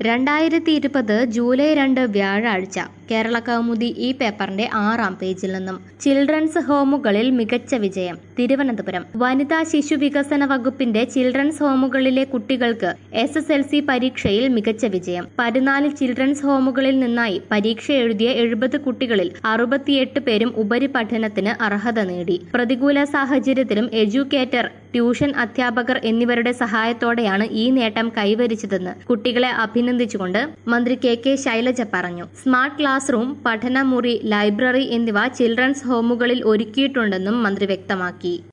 രണ്ടായിരത്തി ഇരുപത് ജൂലൈ രണ്ട് വ്യാഴാഴ്ച കേരള കൗമുദി ഈ പേപ്പറിന്റെ ആറാം പേജിൽ നിന്നും ചിൽഡ്രൻസ് ഹോമുകളിൽ മികച്ച വിജയം തിരുവനന്തപുരം വനിതാ ശിശു വികസന വകുപ്പിന്റെ ചിൽഡ്രൻസ് ഹോമുകളിലെ കുട്ടികൾക്ക് എസ് എസ് എൽ സി പരീക്ഷയിൽ മികച്ച വിജയം പതിനാല് ചിൽഡ്രൻസ് ഹോമുകളിൽ നിന്നായി പരീക്ഷ എഴുതിയ എഴുപത് കുട്ടികളിൽ അറുപത്തിയെട്ട് പേരും ഉപരിപഠനത്തിന് അർഹത നേടി പ്രതികൂല സാഹചര്യത്തിലും എഡ്യൂക്കേറ്റർ ട്യൂഷൻ അധ്യാപകർ എന്നിവരുടെ സഹായത്തോടെയാണ് ഈ നേട്ടം കൈവരിച്ചതെന്ന് കുട്ടികളെ അഭിനന്ദിച്ചുകൊണ്ട് മന്ത്രി കെ കെ ശൈലജ പറഞ്ഞു സ്മാർട്ട് ക്ലാസ് റൂം പഠനമുറി ലൈബ്രറി എന്നിവ ചിൽഡ്രൻസ് ഹോമുകളിൽ ഒരുക്കിയിട്ടുണ്ടെന്നും മന്ത്രി വ്യക്തമാക്കി